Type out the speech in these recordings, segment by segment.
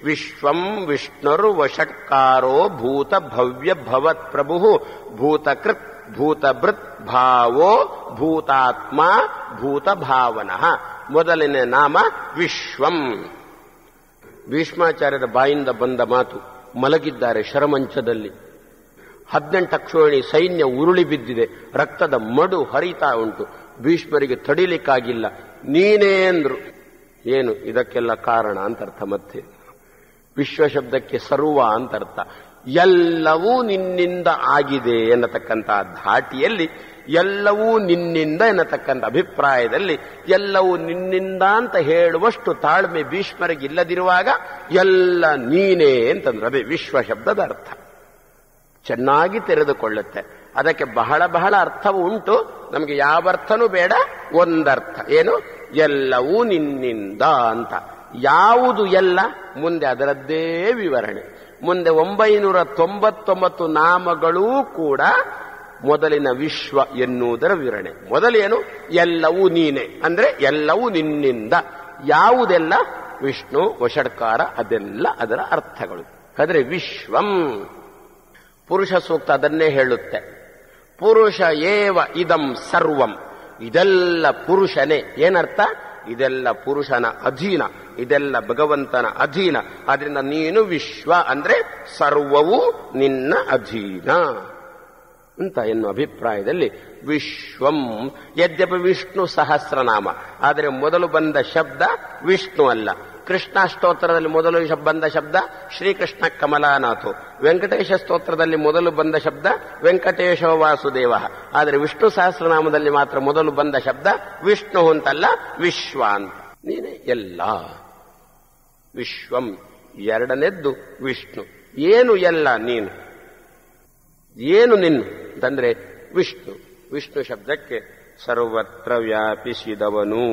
ವಿಶ್ವಂ ವಿಷ್ಣುರ್ ವಷಟ್ಕಾರೋ ಭೂತ ಭವ್ಯ ಭವತ್ ಪ್ರಭು ಭೂತಕೃತ್ ಭೂತಭೃತ್ ಭಾವೋ ಭೂತಾತ್ಮ ಭೂತ ಭಾವನ ಮೊದಲನೇ ನಾಮ ವಿಶ್ವಂ ಭೀಷ್ಮಾಚಾರ್ಯರ ಬಾಯಿಂದ ಬಂದ ಮಾತು ಮಲಗಿದ್ದಾರೆ ಶರಮಂಚದಲ್ಲಿ ಹದಿನೆಂಟು ಅಕ್ಷೋಣಿ ಸೈನ್ಯ ಉರುಳಿ ಬಿದ್ದಿದೆ ರಕ್ತದ ಮಡು ಹರಿತಾ ಉಂಟು ಭೀಷ್ಮರಿಗೆ ತಡಿಲಿಕ್ಕಾಗಿಲ್ಲ ನೀನೇ ಅಂದ್ರು ಏನು ಇದಕ್ಕೆಲ್ಲ ಕಾರಣ ಅಂತರ್ಥ ಮತ್ತೆ ವಿಶ್ವ ಶಬ್ದಕ್ಕೆ ಸರ್ವ ಅಂತರ್ಥ ಎಲ್ಲವೂ ನಿನ್ನಿಂದ ಆಗಿದೆ ಎನ್ನತಕ್ಕಂತಹ ಧಾಟಿಯಲ್ಲಿ ಎಲ್ಲವೂ ನಿನ್ನಿಂದ ಎನ್ನತಕ್ಕಂಥ ಅಭಿಪ್ರಾಯದಲ್ಲಿ ಎಲ್ಲವೂ ನಿನ್ನಿಂದ ಅಂತ ಹೇಳುವಷ್ಟು ತಾಳ್ಮೆ ಭೀಷ್ಮರಿಗೆ ಇಲ್ಲದಿರುವಾಗ ಎಲ್ಲ ನೀನೇ ಅಂತಂದ್ರು ಅದೇ ವಿಶ್ವ ಶಬ್ದದ ಅರ್ಥ ಚೆನ್ನಾಗಿ ತೆರೆದುಕೊಳ್ಳುತ್ತೆ ಅದಕ್ಕೆ ಬಹಳ ಬಹಳ ಅರ್ಥವು ಉಂಟು ನಮಗೆ ಯಾವ ಅರ್ಥನೂ ಬೇಡ ಒಂದರ್ಥ ಏನು ಎಲ್ಲವೂ ನಿನ್ನಿಂದ ಅಂತ ಯಾವುದು ಎಲ್ಲ ಮುಂದೆ ಅದರದ್ದೇ ವಿವರಣೆ ಮುಂದೆ ಒಂಬೈನೂರ ತೊಂಬತ್ತೊಂಬತ್ತು ನಾಮಗಳೂ ಕೂಡ ಮೊದಲಿನ ವಿಶ್ವ ಎನ್ನುವುದರ ವಿವರಣೆ ಮೊದಲೇನು ಎಲ್ಲವೂ ನೀನೆ ಅಂದ್ರೆ ಎಲ್ಲವೂ ನಿನ್ನಿಂದ ಯಾವುದೆಲ್ಲ ವಿಷ್ಣು ವಷಡ್ಕಾರ ಅದೆಲ್ಲ ಅದರ ಅರ್ಥಗಳು ಆದರೆ ವಿಶ್ವಂ ಪುರುಷ ಸೂಕ್ತ ಅದನ್ನೇ ಹೇಳುತ್ತೆ ಪುರುಷ ಏವ ಇದಂ ಸರ್ವಂ ಇದೆಲ್ಲ ಪುರುಷನೇ ಏನರ್ಥ ಇದೆಲ್ಲ ಪುರುಷನ ಅಧೀನ ಇದೆಲ್ಲ ಭಗವಂತನ ಅಧೀನ ಆದ್ರಿಂದ ನೀನು ವಿಶ್ವ ಅಂದ್ರೆ ಸರ್ವವು ನಿನ್ನ ಅಧೀನ ಅಂತ ಎನ್ನುವ ಅಭಿಪ್ರಾಯದಲ್ಲಿ ವಿಶ್ವಂ ಯದ್ಯಪಿ ವಿಷ್ಣು ಸಹಸ್ರನಾಮ ಆದರೆ ಮೊದಲು ಬಂದ ಶಬ್ದ ವಿಷ್ಣು ಅಲ್ಲ ಕೃಷ್ಣ ಸ್ತೋತ್ರದಲ್ಲಿ ಮೊದಲು ಶಬ್- ಬಂದ ಶಬ್ದ ಶ್ರೀಕೃಷ್ಣ ಕಮಲಾನಾಥು ವೆಂಕಟೇಶ ಸ್ತೋತ್ರದಲ್ಲಿ ಮೊದಲು ಬಂದ ಶಬ್ದ ವೆಂಕಟೇಶ ವಾಸುದೇವ ಆದರೆ ವಿಷ್ಣು ಸಹಸ್ರನಾಮದಲ್ಲಿ ಮಾತ್ರ ಮೊದಲು ಬಂದ ಶಬ್ದ ವಿಷ್ಣು ಅಂತಲ್ಲ ವಿಶ್ವ ಅಂತ ನೀನೇ ಎಲ್ಲ ವಿಶ್ವಂ ಎರಡನೆದ್ದು ವಿಷ್ಣು ಏನು ಎಲ್ಲ ನೀನು ಏನು ನಿನ್ನು ಅಂತಂದ್ರೆ ವಿಷ್ಣು ವಿಷ್ಣು ಶಬ್ದಕ್ಕೆ ಸರ್ವತ್ರ ವ್ಯಾಪಿಸಿದವನು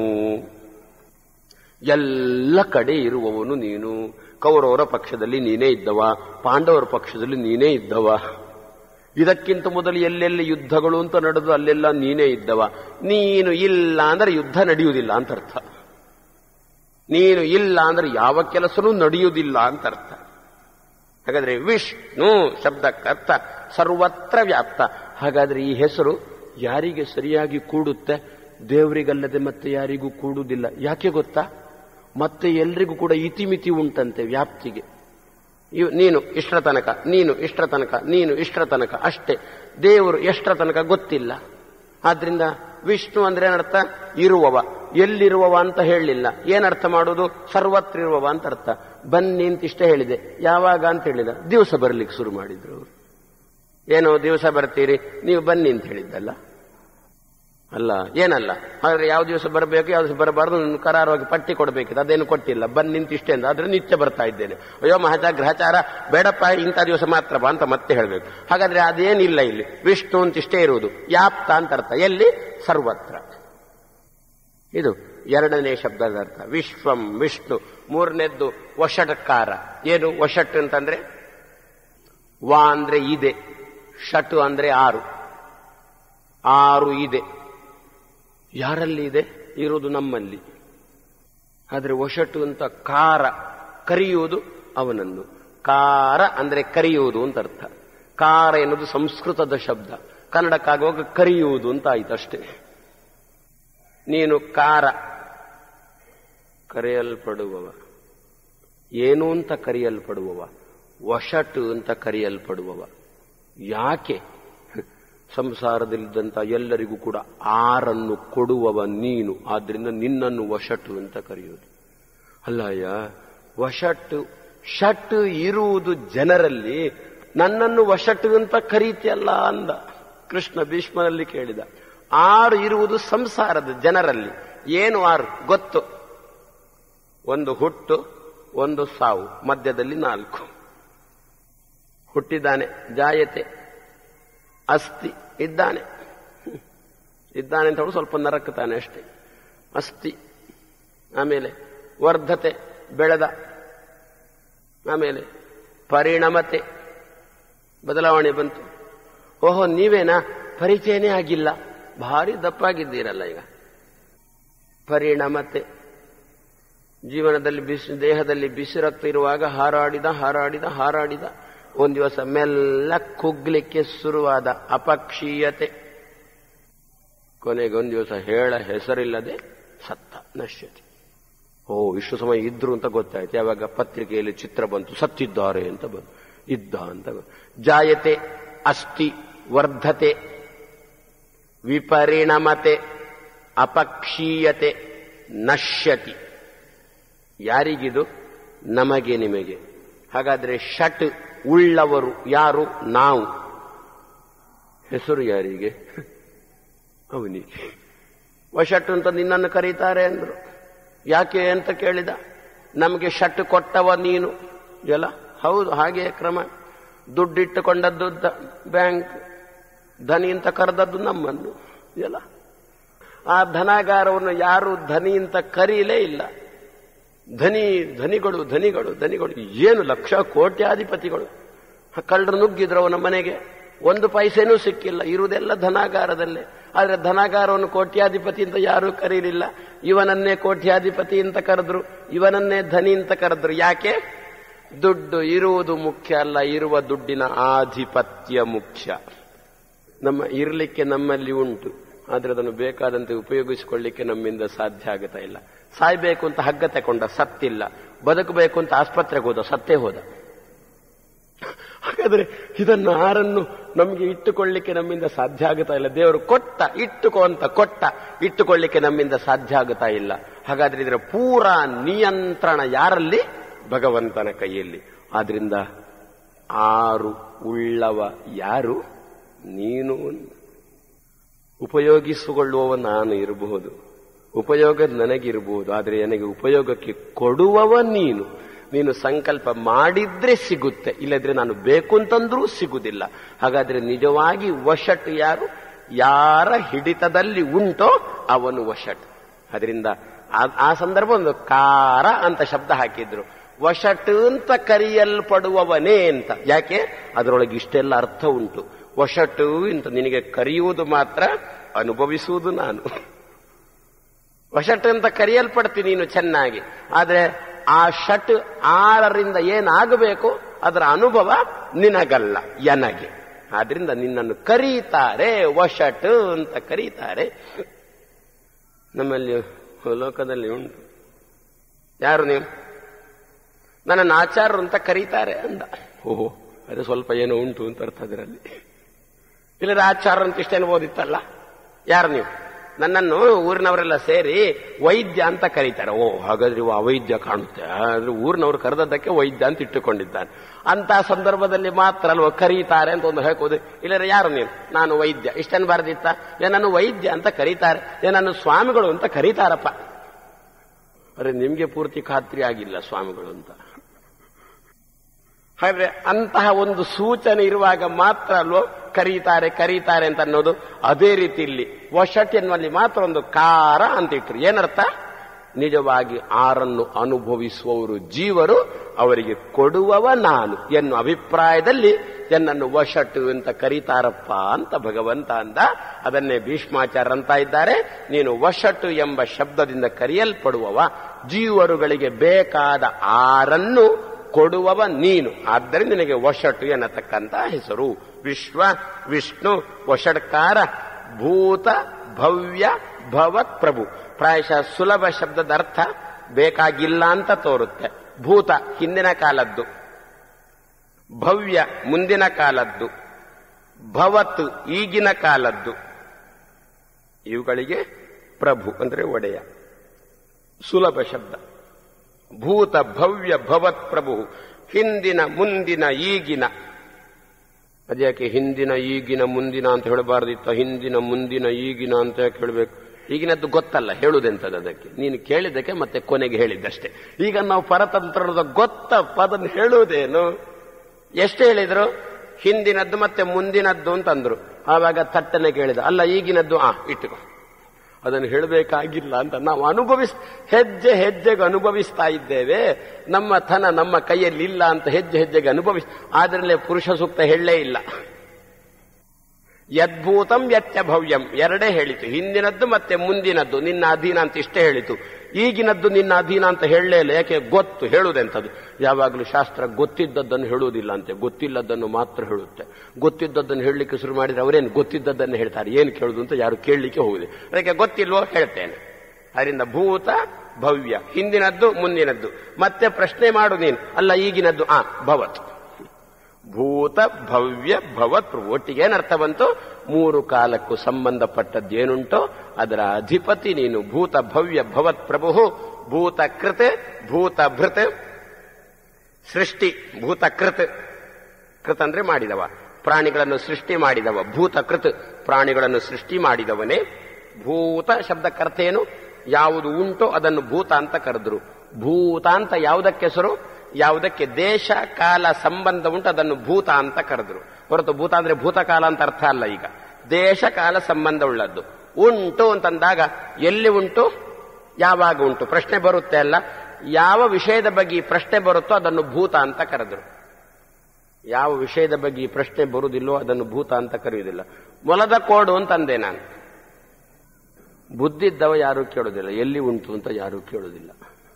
ಎಲ್ಲ ಕಡೆ ಇರುವವನು ನೀನು ಕೌರವರ ಪಕ್ಷದಲ್ಲಿ ನೀನೇ ಇದ್ದವ ಪಾಂಡವರ ಪಕ್ಷದಲ್ಲಿ ನೀನೇ ಇದ್ದವ ಇದಕ್ಕಿಂತ ಮೊದಲು ಎಲ್ಲೆಲ್ಲಿ ಯುದ್ಧಗಳು ಅಂತ ನಡೆದು ಅಲ್ಲೆಲ್ಲ ನೀನೇ ಇದ್ದವ ನೀನು ಇಲ್ಲ ಅಂದ್ರೆ ಯುದ್ಧ ನಡೆಯುವುದಿಲ್ಲ ಅಂತ ಅರ್ಥ ನೀನು ಇಲ್ಲ ಅಂದ್ರೆ ಯಾವ ಕೆಲಸನೂ ನಡೆಯುವುದಿಲ್ಲ ಅಂತ ಅರ್ಥ ಹಾಗಾದ್ರೆ ವಿಷ್ಣು ಶಬ್ದಕ್ಕರ್ಥ ಸರ್ವತ್ರ ವ್ಯಾಪ್ತ ಹಾಗಾದ್ರೆ ಈ ಹೆಸರು ಯಾರಿಗೆ ಸರಿಯಾಗಿ ಕೂಡುತ್ತೆ ದೇವರಿಗಲ್ಲದೆ ಮತ್ತೆ ಯಾರಿಗೂ ಕೂಡುವುದಿಲ್ಲ ಯಾಕೆ ಗೊತ್ತಾ ಮತ್ತೆ ಎಲ್ರಿಗೂ ಕೂಡ ಇತಿಮಿತಿ ಉಂಟಂತೆ ವ್ಯಾಪ್ತಿಗೆ ಇವ್- ನೀನು ಇಷ್ಟರ ತನಕ ನೀನು ಇಷ್ಟರ ತನಕ ನೀನು ಇಷ್ಟರ ತನಕ ಅಷ್ಟೇ ದೇವರು ಎಷ್ಟರ ತನಕ ಗೊತ್ತಿಲ್ಲ ಆದ್ರಿಂದ ವಿಷ್ಣು ಅಂದ್ರೆ ಏನರ್ಥ ಇರುವವ ಎಲ್ಲಿರುವವ ಅಂತ ಹೇಳಲಿಲ್ಲ ಏನರ್ಥ ಮಾಡುವುದು ಸರ್ವತ್ರ ಇರುವವ ಅಂತ ಅರ್ಥ ಬನ್ನಿ ಅಂತ ಇಷ್ಟೇ ಹೇಳಿದೆ ಯಾವಾಗ ಅಂತ ಹೇಳಿದ ದಿವಸ ಬರ್ಲಿಕ್ಕೆ ಶುರು ಮಾಡಿದ್ರು ಅವರು ಏನೋ ದಿವಸ ಬರ್ತೀರಿ ನೀವು ಬನ್ನಿ ಅಂತ ಹೇಳಿದ್ದಲ್ಲ ಅಲ್ಲ ಏನಲ್ಲ ಹಾಗಾದ್ರೆ ಯಾವ ದಿವಸ ಬರಬೇಕು ಯಾವ ದಿವಸ ಬರಬಾರ್ದು ನೀನು ಕರಾರವಾಗಿ ಪಟ್ಟಿ ಕೊಡಬೇಕಿದೆ ಅದೇನು ಕೊಟ್ಟಿಲ್ಲ ಬನ್ನಿ ನಿಂತು ಇಷ್ಟೇ ಅಂತ ಆದ್ರೆ ನಿತ್ಯ ಬರ್ತಾ ಇದ್ದೇನೆ ಅಯ್ಯೋ ಮಹಜ ಗ್ರಹಚಾರ ಬೇಡಪ್ಪ ಇಂಥ ದಿವಸ ಮಾತ್ರ ಬಾ ಅಂತ ಮತ್ತೆ ಹೇಳಬೇಕು ಹಾಗಾದ್ರೆ ಅದೇನಿಲ್ಲ ಇಲ್ಲಿ ವಿಷ್ಣು ಅಂತ ಇಷ್ಟೇ ಇರುವುದು ಯಾಪ್ತ ಅಂತ ಅರ್ಥ ಎಲ್ಲಿ ಸರ್ವತ್ರ ಇದು ಎರಡನೇ ಶಬ್ದದ ಅರ್ಥ ವಿಶ್ವಂ ವಿಷ್ಣು ಮೂರನೇದ್ದು ವಷಟ್ಕಾರ ಏನು ವಷಟ್ ಅಂತಂದ್ರೆ ವಾ ಅಂದ್ರೆ ಇದೆ ಷಟು ಅಂದ್ರೆ ಆರು ಆರು ಇದೆ ಯಾರಲ್ಲಿ ಇದೆ ಇರುವುದು ನಮ್ಮಲ್ಲಿ ಆದರೆ ಒಷಟು ಅಂತ ಕಾರ ಕರೆಯುವುದು ಅವನನ್ನು ಕಾರ ಅಂದ್ರೆ ಕರೆಯುವುದು ಅಂತ ಅರ್ಥ ಕಾರ ಎನ್ನುವುದು ಸಂಸ್ಕೃತದ ಶಬ್ದ ಕನ್ನಡಕ್ಕಾಗುವಾಗ ಕರೆಯುವುದು ಅಂತ ಆಯ್ತು ಅಷ್ಟೇ ನೀನು ಕಾರ ಕರೆಯಲ್ಪಡುವವ ಏನು ಅಂತ ಕರೆಯಲ್ಪಡುವವ ವಷಟು ಅಂತ ಕರೆಯಲ್ಪಡುವವ ಯಾಕೆ ಸಂಸಾರದಲ್ಲಿದ್ದಂಥ ಎಲ್ಲರಿಗೂ ಕೂಡ ಆರನ್ನು ಕೊಡುವವ ನೀನು ಆದ್ರಿಂದ ನಿನ್ನನ್ನು ವಷಟು ಅಂತ ಕರೆಯುವುದು ಅಲ್ಲಯ್ಯ ವಷಟ್ಟು ಷಟ್ ಇರುವುದು ಜನರಲ್ಲಿ ನನ್ನನ್ನು ವಷಟು ಅಂತ ಕರೀತಿಯಲ್ಲ ಅಂದ ಕೃಷ್ಣ ಭೀಷ್ಮನಲ್ಲಿ ಕೇಳಿದ ಆರು ಇರುವುದು ಸಂಸಾರದ ಜನರಲ್ಲಿ ಏನು ಆರು ಗೊತ್ತು ಒಂದು ಹುಟ್ಟು ಒಂದು ಸಾವು ಮಧ್ಯದಲ್ಲಿ ನಾಲ್ಕು ಹುಟ್ಟಿದ್ದಾನೆ ಜಾಯತೆ ಅಸ್ಥಿ ಇದ್ದಾನೆ ಇದ್ದಾನೆ ಅಂತ ಹೇಳಿ ಸ್ವಲ್ಪ ನರಕತಾನೆ ಅಷ್ಟೇ ಅಸ್ಥಿ ಆಮೇಲೆ ವರ್ಧತೆ ಬೆಳೆದ ಆಮೇಲೆ ಪರಿಣಮತೆ ಬದಲಾವಣೆ ಬಂತು ಓಹೋ ನೀವೇನಾ ಪರಿಚಯನೇ ಆಗಿಲ್ಲ ಭಾರಿ ದಪ್ಪಾಗಿದ್ದೀರಲ್ಲ ಈಗ ಪರಿಣಮತೆ ಜೀವನದಲ್ಲಿ ಬಿಸಿ ದೇಹದಲ್ಲಿ ಬಿಸಿ ರಕ್ತ ಇರುವಾಗ ಹಾರಾಡಿದ ಹಾರಾಡಿದ ಹಾರಾಡಿದ ಒಂದು ದಿವಸ ಮೆಲ್ಲ ಕುಗ್ಲಿಕ್ಕೆ ಶುರುವಾದ ಅಪಕ್ಷೀಯತೆ ಕೊನೆಗೆ ಒಂದು ದಿವಸ ಹೇಳ ಹೆಸರಿಲ್ಲದೆ ಸತ್ತ ನಶ್ಯತೆ ಓ ಇಷ್ಟು ಸಮಯ ಇದ್ರು ಅಂತ ಗೊತ್ತಾಯ್ತು ಯಾವಾಗ ಪತ್ರಿಕೆಯಲ್ಲಿ ಚಿತ್ರ ಬಂತು ಸತ್ತಿದ್ದಾರೆ ಅಂತ ಬಂತು ಇದ್ದ ಅಂತ ಬಂತು ಜಾಯತೆ ಅಸ್ತಿ ವರ್ಧತೆ ವಿಪರಿಣಮತೆ ಅಪಕ್ಷೀಯತೆ ನಶ್ಯತಿ ಯಾರಿಗಿದು ನಮಗೆ ನಿಮಗೆ ಹಾಗಾದ್ರೆ ಷಟ್ ಉಳ್ಳವರು ಯಾರು ನಾವು ಹೆಸರು ಯಾರಿಗೆ ಅವನಿಗೆ ವಶಟ್ ಅಂತ ನಿನ್ನನ್ನು ಕರೀತಾರೆ ಅಂದ್ರು ಯಾಕೆ ಅಂತ ಕೇಳಿದ ನಮಗೆ ಶಟ್ ಕೊಟ್ಟವ ನೀನು ಎಲ್ಲ ಹೌದು ಹಾಗೆ ಕ್ರಮ ದುಡ್ಡಿಟ್ಟುಕೊಂಡದ್ದು ದ- ಬ್ಯಾಂಕ್ ಧನಿ ಅಂತ ಕರೆದದ್ದು ನಮ್ಮನ್ನು ಎಲ್ಲ ಆ ಧನಾಗಾರವನ್ನು ಯಾರು ಧನಿ ಅಂತ ಕರೀಲೇ ಇಲ್ಲ ಧನಿ ಧನಿಗಳು ಧನಿಗಳು ಧನಿಗಳು ಏನು ಲಕ್ಷ ಕೋಟ್ಯಾಧಿಪತಿಗಳು ಕಳ್ಳರು ನುಗ್ಗಿದ್ರು ಅವನ ಮನೆಗೆ ಒಂದು ಪೈಸೆನೂ ಸಿಕ್ಕಿಲ್ಲ ಇರುವುದೆಲ್ಲ ಧನಾಗಾರದಲ್ಲೇ ಆದ್ರೆ ಧನಾಗಾರವನ್ನು ಕೋಟ್ಯಾಧಿಪತಿ ಅಂತ ಯಾರೂ ಕರೀಲಿಲ್ಲ ಇವನನ್ನೇ ಕೋಟ್ಯಾಧಿಪತಿ ಅಂತ ಕರೆದ್ರು ಇವನನ್ನೇ ಧನಿ ಅಂತ ಕರೆದ್ರು ಯಾಕೆ ದುಡ್ಡು ಇರುವುದು ಮುಖ್ಯ ಅಲ್ಲ ಇರುವ ದುಡ್ಡಿನ ಆಧಿಪತ್ಯ ಮುಖ್ಯ ನಮ್ಮ ಇರಲಿಕ್ಕೆ ನಮ್ಮಲ್ಲಿ ಉಂಟು ಆದ್ರೆ ಅದನ್ನು ಬೇಕಾದಂತೆ ಉಪಯೋಗಿಸಿಕೊಳ್ಳಿಕ್ಕೆ ನಮ್ಮಿಂದ ಸಾಧ್ಯ ಆಗುತ್ತಾ ಇಲ್ಲ ಸಾಯ್ಬೇಕು ಅಂತ ಹಗ್ಗ ತಕೊಂಡ ಸತ್ತಿಲ್ಲ ಬದುಕಬೇಕು ಅಂತ ಆಸ್ಪತ್ರೆಗೆ ಹೋದ ಸತ್ತೇ ಹೋದ ಹಾಗಾದ್ರೆ ಇದನ್ನು ಆರನ್ನು ನಮಗೆ ಇಟ್ಟುಕೊಳ್ಳಿಕ್ಕೆ ನಮ್ಮಿಂದ ಸಾಧ್ಯ ಆಗುತ್ತಾ ಇಲ್ಲ ದೇವರು ಕೊಟ್ಟ ಇಟ್ಟುಕೋ ಅಂತ ಕೊಟ್ಟ ಇಟ್ಟುಕೊಳ್ಳಿಕ್ಕೆ ನಮ್ಮಿಂದ ಸಾಧ್ಯ ಆಗುತ್ತಾ ಇಲ್ಲ ಹಾಗಾದ್ರೆ ಇದರ ಪೂರ ನಿಯಂತ್ರಣ ಯಾರಲ್ಲಿ ಭಗವಂತನ ಕೈಯಲ್ಲಿ ಆದ್ರಿಂದ ಆರು ಉಳ್ಳವ ಯಾರು ನೀನು ಉಪಯೋಗಿಸಿಕೊಳ್ಳುವವ ನಾನು ಇರಬಹುದು ಉಪಯೋಗ ನನಗಿರಬಹುದು ಆದರೆ ನನಗೆ ಉಪಯೋಗಕ್ಕೆ ಕೊಡುವವ ನೀನು ನೀನು ಸಂಕಲ್ಪ ಮಾಡಿದ್ರೆ ಸಿಗುತ್ತೆ ಇಲ್ಲದ್ರೆ ನಾನು ಬೇಕು ಅಂತಂದ್ರೂ ಸಿಗುವುದಿಲ್ಲ ಹಾಗಾದ್ರೆ ನಿಜವಾಗಿ ವಶಟ್ ಯಾರು ಯಾರ ಹಿಡಿತದಲ್ಲಿ ಉಂಟೋ ಅವನು ವಶಟ್ ಅದರಿಂದ ಆ- ಆ ಸಂದರ್ಭ ಒಂದು ಕಾರ ಅಂತ ಶಬ್ದ ಹಾಕಿದ್ರು ವಶಟ್ ಅಂತ ಕರೆಯಲ್ಪಡುವವನೇ ಅಂತ ಯಾಕೆ ಅದರೊಳಗೆ ಇಷ್ಟೆಲ್ಲ ಅರ್ಥ ಉಂಟು ವಶಟು ಅಂತ ನಿನಗೆ ಕರೆಯುವುದು ಮಾತ್ರ ಅನುಭವಿಸುವುದು ನಾನು ವಶಟ್ ಅಂತ ಕರೆಯಲ್ಪಡ್ತೀನಿ ನೀನು ಚೆನ್ನಾಗಿ ಆದ್ರೆ ಆ ಶಟ್ ಆರರಿಂದ ಏನಾಗಬೇಕು ಅದರ ಅನುಭವ ನಿನಗಲ್ಲ ಎನಗೆ ಆದ್ರಿಂದ ನಿನ್ನನ್ನು ಕರೀತಾರೆ ವಶಟ್ ಅಂತ ಕರೀತಾರೆ ನಮ್ಮಲ್ಲಿ ಲೋಕದಲ್ಲಿ ಉಂಟು ಯಾರು ನೀವು ನನ್ನನ್ನು ಆಚಾರ್ಯರು ಅಂತ ಕರೀತಾರೆ ಅಂದ ಓಹೋ ಅದು ಸ್ವಲ್ಪ ಏನೋ ಉಂಟು ಅಂತ ಅರ್ಥ ಅದರಲ್ಲಿ ಇಲ್ಲದ ಆಚಾರ್ಯ ಅಂತ ಇಷ್ಟೇನು ಓದಿತ್ತಲ್ಲ ಯಾರು ನೀವು ನನ್ನನ್ನು ಊರಿನವರೆಲ್ಲ ಸೇರಿ ವೈದ್ಯ ಅಂತ ಕರೀತಾರೆ ಓ ಹಾಗಾದ್ರೆ ಇವು ಅವೈದ್ಯ ಕಾಣುತ್ತೆ ಆದ್ರೆ ಊರಿನವರು ಕರೆದದ್ದಕ್ಕೆ ವೈದ್ಯ ಅಂತ ಇಟ್ಟುಕೊಂಡಿದ್ದಾನೆ ಅಂತ ಸಂದರ್ಭದಲ್ಲಿ ಮಾತ್ರ ಅಲ್ವ ಕರೀತಾರೆ ಅಂತ ಒಂದು ಹಾಕೋದು ಇಲ್ಲರ ಯಾರು ನೀವು ನಾನು ವೈದ್ಯ ಇಷ್ಟೇನು ಬಾರದಿತ್ತ ಏನನ್ನು ವೈದ್ಯ ಅಂತ ಕರೀತಾರೆ ಏನನ್ನು ಸ್ವಾಮಿಗಳು ಅಂತ ಕರೀತಾರಪ್ಪ ಅರೆ ನಿಮ್ಗೆ ಪೂರ್ತಿ ಖಾತ್ರಿ ಆಗಿಲ್ಲ ಸ್ವಾಮಿಗಳು ಅಂತ ಹಾಗಾದ್ರೆ ಅಂತಹ ಒಂದು ಸೂಚನೆ ಇರುವಾಗ ಮಾತ್ರ ಅಲ್ವೋ ಕರೀತಾರೆ ಕರೀತಾರೆ ಅಂತ ಅನ್ನೋದು ಅದೇ ರೀತಿ ಇಲ್ಲಿ ವಶಟ್ ಎನ್ನುವಲ್ಲಿ ಮಾತ್ರ ಒಂದು ಕಾರ ಅಂತ ಇಟ್ರು ಏನರ್ಥ ನಿಜವಾಗಿ ಆರನ್ನು ಅನುಭವಿಸುವವರು ಜೀವರು ಅವರಿಗೆ ಕೊಡುವವ ನಾನು ಎನ್ನುವ ಅಭಿಪ್ರಾಯದಲ್ಲಿ ಎನ್ನನ್ನು ವಶಟ್ ಅಂತ ಕರೀತಾರಪ್ಪ ಅಂತ ಭಗವಂತ ಅಂದ ಅದನ್ನೇ ಭೀಷ್ಮಾಚಾರ್ಯ ಅಂತ ಇದ್ದಾರೆ ನೀನು ವಶಟು ಎಂಬ ಶಬ್ದದಿಂದ ಕರೆಯಲ್ಪಡುವವ ಜೀವರುಗಳಿಗೆ ಬೇಕಾದ ಆರನ್ನು ಕೊಡುವವ ನೀನು ಆದ್ದರಿಂದ ನಿನಗೆ ವಶಟು ಎನ್ನತಕ್ಕಂತ ಹೆಸರು ವಿಶ್ವ ವಿಷ್ಣು ವಷಡ್ಕಾರ ಭೂತ ಭವ್ಯ ಭವತ್ ಪ್ರಭು ಪ್ರಾಯಶಃ ಸುಲಭ ಶಬ್ದದ ಅರ್ಥ ಬೇಕಾಗಿಲ್ಲ ಅಂತ ತೋರುತ್ತೆ ಭೂತ ಹಿಂದಿನ ಕಾಲದ್ದು ಭವ್ಯ ಮುಂದಿನ ಕಾಲದ್ದು ಭವತ್ ಈಗಿನ ಕಾಲದ್ದು ಇವುಗಳಿಗೆ ಪ್ರಭು ಅಂದ್ರೆ ಒಡೆಯ ಸುಲಭ ಶಬ್ದ ಭೂತ ಭವ್ಯ ಭವತ್ ಪ್ರಭು ಹಿಂದಿನ ಮುಂದಿನ ಈಗಿನ ಅದ್ಯಾಕೆ ಹಿಂದಿನ ಈಗಿನ ಮುಂದಿನ ಅಂತ ಹೇಳಬಾರ್ದಿತ್ತ ಹಿಂದಿನ ಮುಂದಿನ ಈಗಿನ ಅಂತ ಯಾಕೆ ಹೇಳಬೇಕು ಈಗಿನದ್ದು ಗೊತ್ತಲ್ಲ ಹೇಳುವುದೆಂತದ್ದು ಅದಕ್ಕೆ ನೀನು ಕೇಳಿದ್ದಕ್ಕೆ ಮತ್ತೆ ಕೊನೆಗೆ ಹೇಳಿದ್ದಷ್ಟೇ ಈಗ ನಾವು ಪರತಂತ್ರದ ಗೊತ್ತ ಪದನ ಹೇಳುವುದೇನು ಎಷ್ಟು ಹೇಳಿದ್ರು ಹಿಂದಿನದ್ದು ಮತ್ತೆ ಮುಂದಿನದ್ದು ಅಂತಂದ್ರು ಆವಾಗ ತಟ್ಟನೆ ಕೇಳಿದ ಅಲ್ಲ ಈಗಿನದ್ದು ಆ ಇಟ್ಟುಕೋ ಅದನ್ನು ಹೇಳಬೇಕಾಗಿಲ್ಲ ಅಂತ ನಾವು ಅನುಭವಿಸ್ ಹೆಜ್ಜೆ ಹೆಜ್ಜೆಗೆ ಅನುಭವಿಸ್ತಾ ಇದ್ದೇವೆ ನಮ್ಮ ಥನ ನಮ್ಮ ಕೈಯಲ್ಲಿ ಇಲ್ಲ ಅಂತ ಹೆಜ್ಜೆ ಹೆಜ್ಜೆಗೆ ಅನುಭವಿಸ್ ಆದ್ರಲ್ಲೇ ಪುರುಷ ಸೂಕ್ತ ಹೇಳಲೇ ಇಲ್ಲ ಯದ್ಭೂತಂ ಯತ್ಯ ಭವ್ಯಂ ಎರಡೇ ಹೇಳಿತು ಹಿಂದಿನದ್ದು ಮತ್ತೆ ಮುಂದಿನದ್ದು ನಿನ್ನ ಅಧೀನ ಅಂತ ಇಷ್ಟೇ ಹೇಳಿತು ಈಗಿನದ್ದು ನಿನ್ನ ಅಧೀನ ಅಂತ ಹೇಳಲೇ ಇಲ್ಲ ಯಾಕೆ ಗೊತ್ತು ಹೇಳುವುದೆಂಥದ್ದು ಯಾವಾಗಲೂ ಶಾಸ್ತ್ರ ಗೊತ್ತಿದ್ದದ್ದನ್ನು ಹೇಳುವುದಿಲ್ಲ ಅಂತೆ ಗೊತ್ತಿಲ್ಲದನ್ನು ಮಾತ್ರ ಹೇಳುತ್ತೆ ಗೊತ್ತಿದ್ದದ್ದನ್ನು ಹೇಳಲಿಕ್ಕೆ ಶುರು ಮಾಡಿದ್ರೆ ಅವರೇನು ಗೊತ್ತಿದ್ದದ್ದನ್ನು ಹೇಳ್ತಾರೆ ಏನು ಕೇಳುದು ಅಂತ ಯಾರು ಕೇಳಲಿಕ್ಕೆ ಹೋಗುದೆ ಅದಕ್ಕೆ ಗೊತ್ತಿಲ್ವೋ ಹೇಳ್ತೇನೆ ಅದರಿಂದ ಭೂತ ಭವ್ಯ ಹಿಂದಿನದ್ದು ಮುಂದಿನದ್ದು ಮತ್ತೆ ಪ್ರಶ್ನೆ ಮಾಡು ನೀನು ಅಲ್ಲ ಈಗಿನದ್ದು ಆ ಭವತ್ ಭೂತ ಭವ್ಯ ಭವತ್ ಒಟ್ಟಿಗೆ ಏನರ್ಥ ಬಂತು ಮೂರು ಕಾಲಕ್ಕೂ ಸಂಬಂಧಪಟ್ಟದ್ದೇನುಂಟೋ ಅದರ ಅಧಿಪತಿ ನೀನು ಭೂತ ಭವ್ಯ ಭವತ್ ಪ್ರಭು ಭೂತ ಕೃತ್ ಭೂತ ಭೃತ್ ಸೃಷ್ಟಿ ಭೂತ ಕೃತ್ ಕೃತ್ ಅಂದ್ರೆ ಮಾಡಿದವ ಪ್ರಾಣಿಗಳನ್ನು ಸೃಷ್ಟಿ ಮಾಡಿದವ ಭೂತ ಕೃತ್ ಪ್ರಾಣಿಗಳನ್ನು ಸೃಷ್ಟಿ ಮಾಡಿದವನೇ ಭೂತ ಶಬ್ದಕ್ಕರ್ಥೇನು ಯಾವುದು ಉಂಟೋ ಅದನ್ನು ಭೂತ ಅಂತ ಕರೆದ್ರು ಭೂತ ಅಂತ ಯಾವುದಕ್ಕೆ ಹೆಸರು ಯಾವುದಕ್ಕೆ ದೇಶ ಕಾಲ ಸಂಬಂಧ ಉಂಟು ಅದನ್ನು ಭೂತ ಅಂತ ಕರೆದ್ರು ಹೊರತು ಭೂತ ಅಂದ್ರೆ ಭೂತಕಾಲ ಅಂತ ಅರ್ಥ ಅಲ್ಲ ಈಗ ದೇಶ ಕಾಲ ಸಂಬಂಧ ಉಳ್ಳದ್ದು ಉಂಟು ಅಂತಂದಾಗ ಎಲ್ಲಿ ಉಂಟು ಯಾವಾಗ ಉಂಟು ಪ್ರಶ್ನೆ ಬರುತ್ತೆ ಅಲ್ಲ ಯಾವ ವಿಷಯದ ಬಗ್ಗೆ ಈ ಪ್ರಶ್ನೆ ಬರುತ್ತೋ ಅದನ್ನು ಭೂತ ಅಂತ ಕರೆದ್ರು ಯಾವ ವಿಷಯದ ಬಗ್ಗೆ ಈ ಪ್ರಶ್ನೆ ಬರುವುದಿಲ್ಲೋ ಅದನ್ನು ಭೂತ ಅಂತ ಕರೆಯುವುದಿಲ್ಲ ಮೊಲದ ಕೋಡು ಅಂತಂದೆ ನಾನು ಬುದ್ಧಿದ್ದವ ಯಾರೂ ಕೇಳೋದಿಲ್ಲ ಎಲ್ಲಿ ಉಂಟು ಅಂತ ಯಾರೂ ಕೇಳೋದಿಲ್ಲ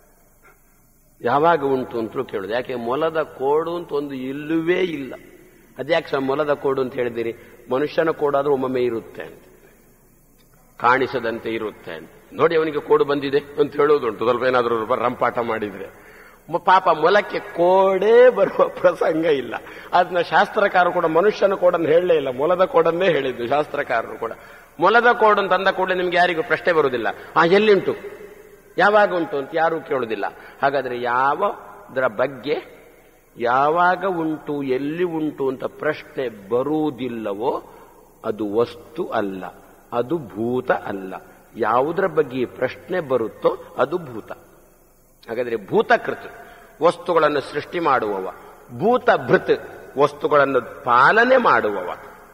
ಯಾವಾಗ ಉಂಟು ಅಂತಲೂ ಕೇಳೋದು ಯಾಕೆ ಮೊಲದ ಕೋಡು ಅಂತ ಒಂದು ಇಲ್ಲವೇ ಇಲ್ಲ ಅದ್ಯಾಕೆ ಸ್ವಾಮಿ ಮೊಲದ ಕೋಡು ಅಂತ ಹೇಳಿದಿರಿ ಮನುಷ್ಯನ ಕೋಡಾದ್ರೂ ಒಮ್ಮೊಮ್ಮೆ ಇರುತ್ತೆ ಅಂತ ಕಾಣಿಸದಂತೆ ಇರುತ್ತೆ ಅಂತ ನೋಡಿ ಅವನಿಗೆ ಕೋಡು ಬಂದಿದೆ ಅಂತ ಹೇಳೋದುಂಟು ಸ್ವಲ್ಪ ಏನಾದರೂ ರಂಪಾಟ ಮಾಡಿದ್ರೆ ಮ- ಪಾಪ ಮೊಲಕ್ಕೆ ಕೋಡೇ ಬರುವ ಪ್ರಸಂಗ ಇಲ್ಲ ಅದನ್ನ ಶಾಸ್ತ್ರಕಾರರು ಕೂಡ ಮನುಷ್ಯನ ಕೋಡನ್ನು ಹೇಳಲೇ ಇಲ್ಲ ಮೊಲದ ಕೋಡನ್ನೇ ಹೇಳಿದ್ದು ಶಾಸ್ತ್ರಕಾರರು ಕೂಡ ಮೊಲದ ಕೋಡು ಅಂತ ಅಂದ ಕೂಡಲೇ ನಿಮ್ಗೆ ಯಾರಿಗೂ ಪ್ರಶ್ನೆ ಬರುವುದಿಲ್ಲ ಆ ಎಲ್ಲಿಂಟು ಯಾವಾಗ ಉಂಟು ಅಂತ ಯಾರೂ ಕೇಳುವುದಿಲ್ಲ ಹಾಗಾದ್ರೆ ಯಾವದರ ಬಗ್ಗೆ ಯಾವಾಗ ಉಂಟು ಎಲ್ಲಿ ಉಂಟು ಅಂತ ಪ್ರಶ್ನೆ ಬರುವುದಿಲ್ಲವೋ ಅದು ವಸ್ತು ಅಲ್ಲ ಅದು ಭೂತ ಅಲ್ಲ ಯಾವುದರ ಬಗ್ಗೆ ಈ ಪ್ರಶ್ನೆ ಬರುತ್ತೋ ಅದು ಭೂತ ಹಾಗಾದ್ರೆ ಭೂತಕೃತ್ ವಸ್ತುಗಳನ್ನು ಸೃಷ್ಟಿ ಮಾಡುವವ ಭೂತ ಭೃತ್ ವಸ್ತುಗಳನ್ನು ಪಾಲನೆ ಮಾಡುವವ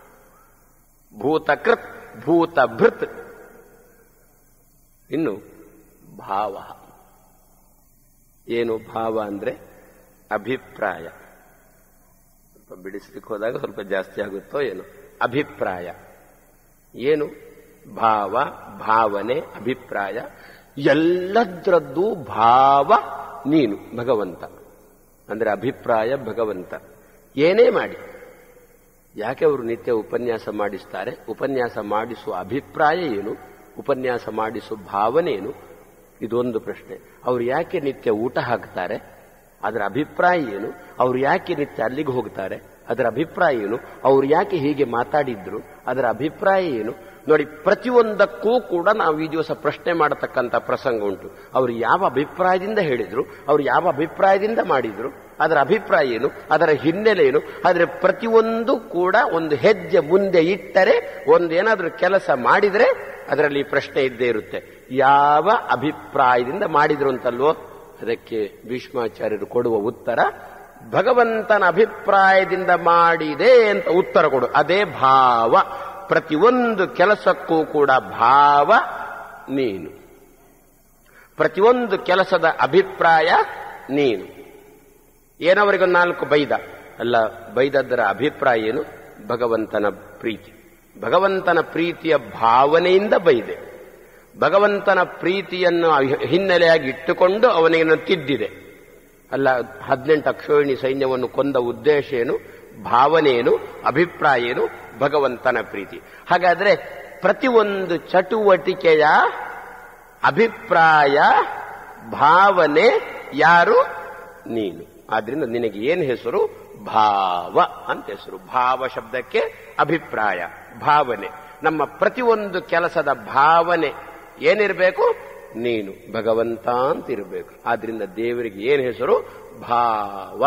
ಭೂತಕೃತ್ ಭೂತ ಭೃತ್ ಇನ್ನು ಭಾವ ಏನು ಭಾವ ಅಂದ್ರೆ ಅಭಿಪ್ರಾಯ ಸ್ವಲ್ಪ ಬಿಡಿಸ್ಲಿಕ್ಕೆ ಹೋದಾಗ ಸ್ವಲ್ಪ ಜಾಸ್ತಿ ಆಗುತ್ತೋ ಏನು ಅಭಿಪ್ರಾಯ ಏನು ಭಾವ ಭಾವನೆ ಅಭಿಪ್ರಾಯ ಎಲ್ಲದ್ರದ್ದು ಭಾವ ನೀನು ಭಗವಂತ ಅಂದ್ರೆ ಅಭಿಪ್ರಾಯ ಭಗವಂತ ಏನೇ ಮಾಡಿ ಯಾಕೆ ಅವರು ನಿತ್ಯ ಉಪನ್ಯಾಸ ಮಾಡಿಸ್ತಾರೆ ಉಪನ್ಯಾಸ ಮಾಡಿಸುವ ಅಭಿಪ್ರಾಯ ಏನು ಉಪನ್ಯಾಸ ಮಾಡಿಸುವ ಭಾವನೆ ಏನು ಇದೊಂದು ಪ್ರಶ್ನೆ ಅವ್ರು ಯಾಕೆ ನಿತ್ಯ ಊಟ ಹಾಕ್ತಾರೆ ಅದರ ಅಭಿಪ್ರಾಯ ಏನು ಅವ್ರು ಯಾಕೆ ನಿತ್ಯ ಅಲ್ಲಿಗೆ ಹೋಗ್ತಾರೆ ಅದರ ಅಭಿಪ್ರಾಯ ಏನು ಅವ್ರು ಯಾಕೆ ಹೀಗೆ ಮಾತಾಡಿದ್ರು ಅದರ ಅಭಿಪ್ರಾಯ ಏನು ನೋಡಿ ಪ್ರತಿಯೊಂದಕ್ಕೂ ಕೂಡ ನಾವು ಈ ದಿವಸ ಪ್ರಶ್ನೆ ಮಾಡತಕ್ಕಂಥ ಪ್ರಸಂಗ ಉಂಟು ಅವರು ಯಾವ ಅಭಿಪ್ರಾಯದಿಂದ ಹೇಳಿದ್ರು ಅವರು ಯಾವ ಅಭಿಪ್ರಾಯದಿಂದ ಮಾಡಿದ್ರು ಅದರ ಅಭಿಪ್ರಾಯ ಏನು ಅದರ ಹಿನ್ನೆಲೆ ಏನು ಆದರೆ ಪ್ರತಿಯೊಂದು ಕೂಡ ಒಂದು ಹೆಜ್ಜೆ ಮುಂದೆ ಇಟ್ಟರೆ ಒಂದೇನಾದ್ರೂ ಕೆಲಸ ಮಾಡಿದ್ರೆ ಅದರಲ್ಲಿ ಪ್ರಶ್ನೆ ಇದ್ದೇ ಇರುತ್ತೆ ಯಾವ ಅಭಿಪ್ರಾಯದಿಂದ ಮಾಡಿದ್ರು ಅಂತಲ್ವೋ ಅದಕ್ಕೆ ಭೀಷ್ಮಾಚಾರ್ಯರು ಕೊಡುವ ಉತ್ತರ ಭಗವಂತನ ಅಭಿಪ್ರಾಯದಿಂದ ಮಾಡಿದೆ ಅಂತ ಉತ್ತರ ಕೊಡು ಅದೇ ಭಾವ ಪ್ರತಿಯೊಂದು ಕೆಲಸಕ್ಕೂ ಕೂಡ ಭಾವ ನೀನು ಪ್ರತಿಯೊಂದು ಕೆಲಸದ ಅಭಿಪ್ರಾಯ ನೀನು ಏನವರಿಗೊಂದು ನಾಲ್ಕು ಬೈದ ಅಲ್ಲ ಬೈದದ್ದರ ಅಭಿಪ್ರಾಯ ಏನು ಭಗವಂತನ ಪ್ರೀತಿ ಭಗವಂತನ ಪ್ರೀತಿಯ ಭಾವನೆಯಿಂದ ಬೈದೆ ಭಗವಂತನ ಪ್ರೀತಿಯನ್ನು ಹಿನ್ನೆಲೆಯಾಗಿ ಇಟ್ಟುಕೊಂಡು ಅವನಿಗೆ ತಿದ್ದಿದೆ ಅಲ್ಲ ಹದಿನೆಂಟು ಅಕ್ಷೋಹಿಣಿ ಸೈನ್ಯವನ್ನು ಕೊಂದ ಉದ್ದೇಶ ಏನು ಭಾವನೆ ಏನು ಅಭಿಪ್ರಾಯ ಏನು ಭಗವಂತನ ಪ್ರೀತಿ ಹಾಗಾದ್ರೆ ಪ್ರತಿಯೊಂದು ಚಟುವಟಿಕೆಯ ಅಭಿಪ್ರಾಯ ಭಾವನೆ ಯಾರು ನೀನು ಆದ್ರಿಂದ ನಿನಗೆ ಏನು ಹೆಸರು ಭಾವ ಅಂತ ಹೆಸರು ಭಾವ ಶಬ್ದಕ್ಕೆ ಅಭಿಪ್ರಾಯ ಭಾವನೆ ನಮ್ಮ ಪ್ರತಿಯೊಂದು ಕೆಲಸದ ಭಾವನೆ ಏನಿರಬೇಕು ನೀನು ಭಗವಂತ ಅಂತ ಇರಬೇಕು ಆದ್ರಿಂದ ದೇವರಿಗೆ ಏನು ಹೆಸರು ಭಾವ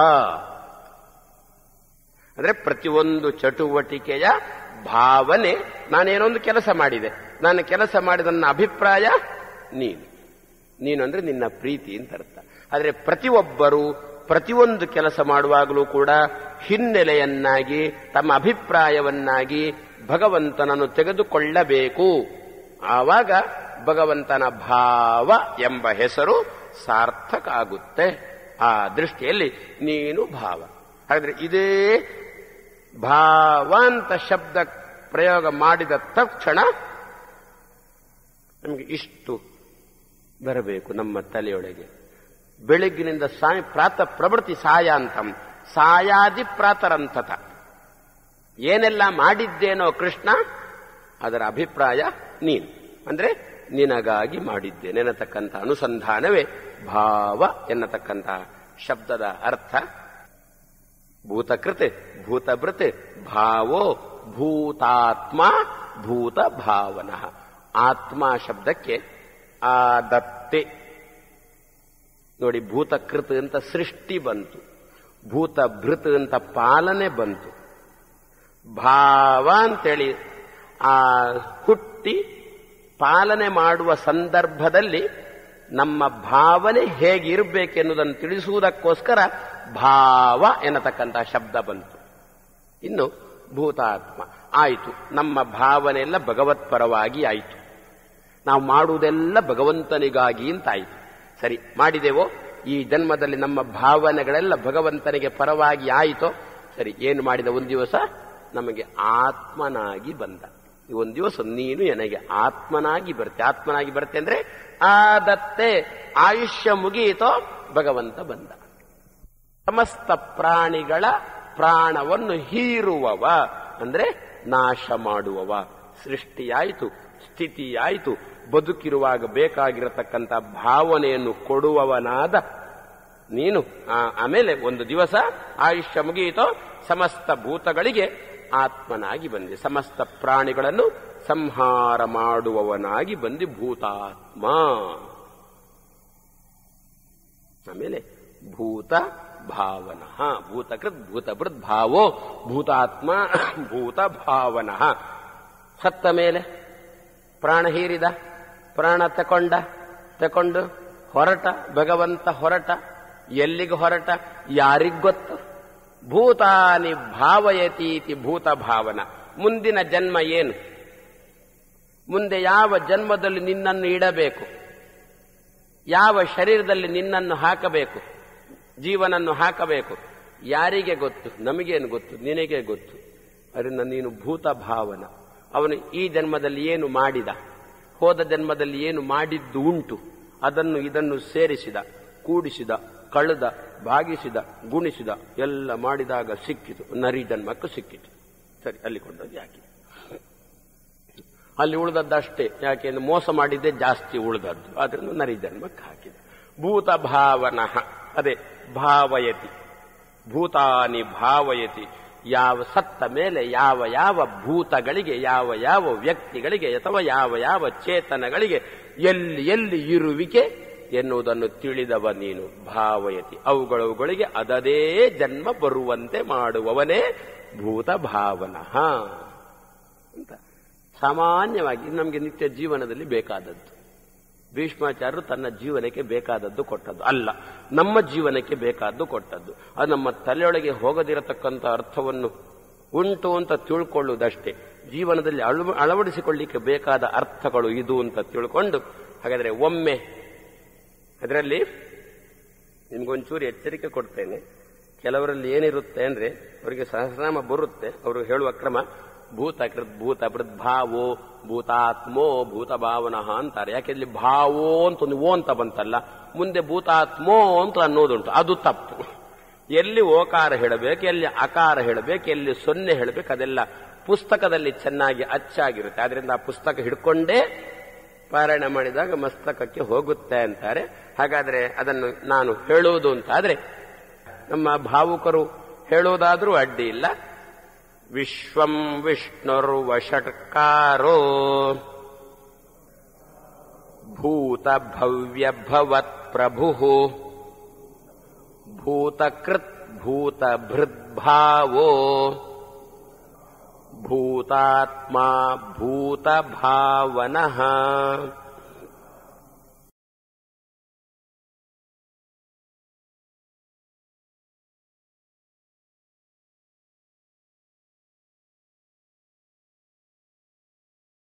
ಅಂದ್ರೆ ಪ್ರತಿಯೊಂದು ಚಟುವಟಿಕೆಯ ಭಾವನೆ ನಾನೇನೊಂದು ಕೆಲಸ ಮಾಡಿದೆ ನಾನು ಕೆಲಸ ಮಾಡಿದ ನನ್ನ ಅಭಿಪ್ರಾಯ ನೀನು ನೀನು ಅಂದ್ರೆ ನಿನ್ನ ಪ್ರೀತಿ ಅಂತ ಅರ್ಥ ಆದರೆ ಪ್ರತಿಯೊಬ್ಬರು ಪ್ರತಿಯೊಂದು ಕೆಲಸ ಮಾಡುವಾಗಲೂ ಕೂಡ ಹಿನ್ನೆಲೆಯನ್ನಾಗಿ ತಮ್ಮ ಅಭಿಪ್ರಾಯವನ್ನಾಗಿ ಭಗವಂತನನ್ನು ತೆಗೆದುಕೊಳ್ಳಬೇಕು ಆವಾಗ ಭಗವಂತನ ಭಾವ ಎಂಬ ಹೆಸರು ಸಾರ್ಥಕ ಆಗುತ್ತೆ ಆ ದೃಷ್ಟಿಯಲ್ಲಿ ನೀನು ಭಾವ ಹಾಗಾದ್ರೆ ಇದೇ ಭಾವ ಅಂತ ಶಬ್ದ ಪ್ರಯೋಗ ಮಾಡಿದ ತಕ್ಷಣ ನಮಗೆ ಇಷ್ಟು ಬರಬೇಕು ನಮ್ಮ ತಲೆಯೊಳಗೆ ಬೆಳಗ್ಗಿನಿಂದ ಸಾಯ ಪ್ರಾತ ಪ್ರವೃತ್ತಿ ಸಾಯಾಂತಂ ಸಾಯಾದಿ ಪ್ರಾತರಂತತ ಏನೆಲ್ಲ ಮಾಡಿದ್ದೇನೋ ಕೃಷ್ಣ ಅದರ ಅಭಿಪ್ರಾಯ ನೀನು ಅಂದ್ರೆ ನಿನಗಾಗಿ ಮಾಡಿದ್ದೇನೆ ಎನ್ನತಕ್ಕಂಥ ಅನುಸಂಧಾನವೇ ಭಾವ ಎನ್ನತಕ್ಕಂತಹ ಶಬ್ದದ ಅರ್ಥ ಭೂತಕೃತ್ ಭೂತಭೃತ್ ಭಾವೋ ಭೂತಾತ್ಮ ಭೂತ ಭಾವನ ಆತ್ಮ ಶಬ್ದಕ್ಕೆ ಆದತ್ತೆ ನೋಡಿ ಭೂತಕೃತ್ ಅಂತ ಸೃಷ್ಟಿ ಬಂತು ಭೂತಭೃತ್ ಅಂತ ಪಾಲನೆ ಬಂತು ಭಾವ ಅಂತೇಳಿ ಆ ಹುಟ್ಟಿ ಪಾಲನೆ ಮಾಡುವ ಸಂದರ್ಭದಲ್ಲಿ ನಮ್ಮ ಭಾವನೆ ಹೇಗಿರಬೇಕೆನ್ನುವುದನ್ನು ತಿಳಿಸುವುದಕ್ಕೋಸ್ಕರ ಭಾವ ಎನ್ನತಕ್ಕಂತಹ ಶಬ್ದ ಬಂತು ಇನ್ನು ಭೂತಾತ್ಮ ಆಯಿತು ನಮ್ಮ ಭಾವನೆ ಎಲ್ಲ ಭಗವತ್ಪರವಾಗಿ ಆಯಿತು ನಾವು ಮಾಡುವುದೆಲ್ಲ ಭಗವಂತನಿಗಾಗಿ ಅಂತಾಯಿತು ಸರಿ ಮಾಡಿದೆವೋ ಈ ಜನ್ಮದಲ್ಲಿ ನಮ್ಮ ಭಾವನೆಗಳೆಲ್ಲ ಭಗವಂತನಿಗೆ ಪರವಾಗಿ ಆಯಿತೋ ಸರಿ ಏನು ಮಾಡಿದ ಒಂದು ದಿವಸ ನಮಗೆ ಆತ್ಮನಾಗಿ ಬಂದ ಒಂದು ದಿವಸ ನೀನು ನನಗೆ ಆತ್ಮನಾಗಿ ಬರ್ತೆ ಆತ್ಮನಾಗಿ ಬರ್ತೆ ಅಂದ್ರೆ ಆದತ್ತೆ ಆಯುಷ್ಯ ಮುಗಿಯಿತೋ ಭಗವಂತ ಬಂದ ಸಮಸ್ತ ಪ್ರಾಣಿಗಳ ಪ್ರಾಣವನ್ನು ಹೀರುವವ ಅಂದ್ರೆ ನಾಶ ಮಾಡುವವ ಸೃಷ್ಟಿಯಾಯಿತು ಸ್ಥಿತಿಯಾಯಿತು ಬದುಕಿರುವಾಗ ಬೇಕಾಗಿರತಕ್ಕಂಥ ಭಾವನೆಯನ್ನು ಕೊಡುವವನಾದ ನೀನು ಆಮೇಲೆ ಒಂದು ದಿವಸ ಆಯುಷ್ಯ ಮುಗಿಯಿತೋ ಸಮಸ್ತ ಭೂತಗಳಿಗೆ ಆತ್ಮನಾಗಿ ಬಂದೆ ಸಮಸ್ತ ಪ್ರಾಣಿಗಳನ್ನು ಸಂಹಾರ ಮಾಡುವವನಾಗಿ ಬಂದಿ ಭೂತಾತ್ಮ ಆಮೇಲೆ ಭೂತ ಭಾವನ ಭೂತಕೃತ್ ಭೂತಭೃತ್ ಭಾವೋ ಭೂತಾತ್ಮ ಭೂತ ಭಾವನ ಸತ್ತ ಮೇಲೆ ಪ್ರಾಣ ಹೀರಿದ ಪ್ರಾಣ ತಕೊಂಡ ತಕೊಂಡು ಹೊರಟ ಭಗವಂತ ಹೊರಟ ಎಲ್ಲಿಗೆ ಹೊರಟ ಯಾರಿಗ್ ಗೊತ್ತು ಭೂತಾನಿ ಭಾವಯತೀತಿ ಭೂತ ಭಾವನ ಮುಂದಿನ ಜನ್ಮ ಏನು ಮುಂದೆ ಯಾವ ಜನ್ಮದಲ್ಲಿ ನಿನ್ನನ್ನು ಇಡಬೇಕು ಯಾವ ಶರೀರದಲ್ಲಿ ನಿನ್ನನ್ನು ಹಾಕಬೇಕು ಜೀವನನ್ನು ಹಾಕಬೇಕು ಯಾರಿಗೆ ಗೊತ್ತು ನಮಗೇನು ಗೊತ್ತು ನಿನಗೆ ಗೊತ್ತು ಅದರಿಂದ ನೀನು ಭೂತ ಭಾವನ ಅವನು ಈ ಜನ್ಮದಲ್ಲಿ ಏನು ಮಾಡಿದ ಹೋದ ಜನ್ಮದಲ್ಲಿ ಏನು ಮಾಡಿದ್ದು ಉಂಟು ಅದನ್ನು ಇದನ್ನು ಸೇರಿಸಿದ ಕೂಡಿಸಿದ ಕಳೆದ ಭಾಗಿಸಿದ ಗುಣಿಸಿದ ಎಲ್ಲ ಮಾಡಿದಾಗ ಸಿಕ್ಕಿತು ನರಿ ಜನ್ಮಕ್ಕೂ ಸಿಕ್ಕಿತು ಸರಿ ಅಲ್ಲಿ ಕೊಂಡೋಗಿ ಯಾಕೆ ಅಲ್ಲಿ ಉಳಿದದ್ದಷ್ಟೇ ಯಾಕೆಂದ್ರೆ ಮೋಸ ಮಾಡಿದ್ದೇ ಜಾಸ್ತಿ ಉಳಿದದ್ದು ಆದ್ರಿಂದ ನರಿ ಜನ್ಮಕ್ಕೆ ಹಾಕಿದ ಭೂತ ಭಾವನ ಅದೇ ಭಾವಯತಿ ಭೂತಾನಿ ಭಾವಯತಿ ಯಾವ ಸತ್ತ ಮೇಲೆ ಯಾವ ಯಾವ ಭೂತಗಳಿಗೆ ಯಾವ ಯಾವ ವ್ಯಕ್ತಿಗಳಿಗೆ ಅಥವಾ ಯಾವ ಯಾವ ಚೇತನಗಳಿಗೆ ಎಲ್ಲಿ ಎಲ್ಲಿ ಇರುವಿಕೆ ಎನ್ನುವುದನ್ನು ತಿಳಿದವ ನೀನು ಭಾವಯತಿ ಅವುಗಳವುಗಳಿಗೆ ಅದದೇ ಜನ್ಮ ಬರುವಂತೆ ಮಾಡುವವನೇ ಭೂತ ಭಾವನ ಅಂತ ಸಾಮಾನ್ಯವಾಗಿ ನಮಗೆ ನಿತ್ಯ ಜೀವನದಲ್ಲಿ ಬೇಕಾದದ್ದು ಭೀಷ್ಮಾಚಾರ್ಯರು ತನ್ನ ಜೀವನಕ್ಕೆ ಬೇಕಾದದ್ದು ಕೊಟ್ಟದ್ದು ಅಲ್ಲ ನಮ್ಮ ಜೀವನಕ್ಕೆ ಬೇಕಾದ್ದು ಕೊಟ್ಟದ್ದು ಅದು ನಮ್ಮ ತಲೆಯೊಳಗೆ ಹೋಗದಿರತಕ್ಕಂಥ ಅರ್ಥವನ್ನು ಉಂಟು ಅಂತ ತಿಳ್ಕೊಳ್ಳುವುದಷ್ಟೇ ಜೀವನದಲ್ಲಿ ಅಳವ ಅಳವಡಿಸಿಕೊಳ್ಳಿಕ್ಕೆ ಬೇಕಾದ ಅರ್ಥಗಳು ಇದು ಅಂತ ತಿಳ್ಕೊಂಡು ಹಾಗಾದ್ರೆ ಒಮ್ಮೆ ಅದರಲ್ಲಿ ನಿಮ್ಗೊಂಚೂರು ಎಚ್ಚರಿಕೆ ಕೊಡ್ತೇನೆ ಕೆಲವರಲ್ಲಿ ಏನಿರುತ್ತೆ ಅಂದ್ರೆ ಅವರಿಗೆ ಸಹಸ್ರನಾಮ ಬರುತ್ತೆ ಅವರು ಹೇಳುವ ಕ್ರಮ ಭೂತಕೃತ್ ಭೂತ ಭಾವೋ ಭೂತಾತ್ಮೋ ಭೂತ ಭಾವನಃ ಅಂತಾರೆ ಯಾಕೆ ಇಲ್ಲಿ ಭಾವೋ ಅಂತ ಒಂದು ಓ ಅಂತ ಬಂತಲ್ಲ ಮುಂದೆ ಭೂತಾತ್ಮೋ ಅಂತ ಅನ್ನೋದುಂಟು ಅದು ತಪ್ಪು ಎಲ್ಲಿ ಓಕಾರ ಹೇಳಬೇಕು ಎಲ್ಲಿ ಅಕಾರ ಹೇಳಬೇಕು ಎಲ್ಲಿ ಸೊನ್ನೆ ಹೇಳಬೇಕು ಅದೆಲ್ಲ ಪುಸ್ತಕದಲ್ಲಿ ಚೆನ್ನಾಗಿ ಅಚ್ಚಾಗಿರುತ್ತೆ ಆದ್ರಿಂದ ಆ ಪುಸ್ತಕ ಹಿಡ್ಕೊಂಡೇ ಪಾರಾಯಣ ಮಾಡಿದಾಗ ಮಸ್ತಕಕ್ಕೆ ಹೋಗುತ್ತೆ ಅಂತಾರೆ ಹಾಗಾದ್ರೆ ಅದನ್ನು ನಾನು ಹೇಳುವುದು ಅಂತಾದ್ರೆ ನಮ್ಮ ಭಾವುಕರು ಹೇಳುವುದಾದ್ರೂ ಅಡ್ಡಿ ಇಲ್ಲ ವಿಶ್ವಂ ವಿಷ್ಣುರ್ವಷಟ್ಕಾರೋ ಭೂತ ಭವ್ಯ ಭವತ್ ಪ್ರಭು ಭೂತಕೃತ್ ಭೂತ ಭೃದ್ಭಾವೋ ಭೂತಾತ್ಮ ಭೂತ ಭಾವನಃ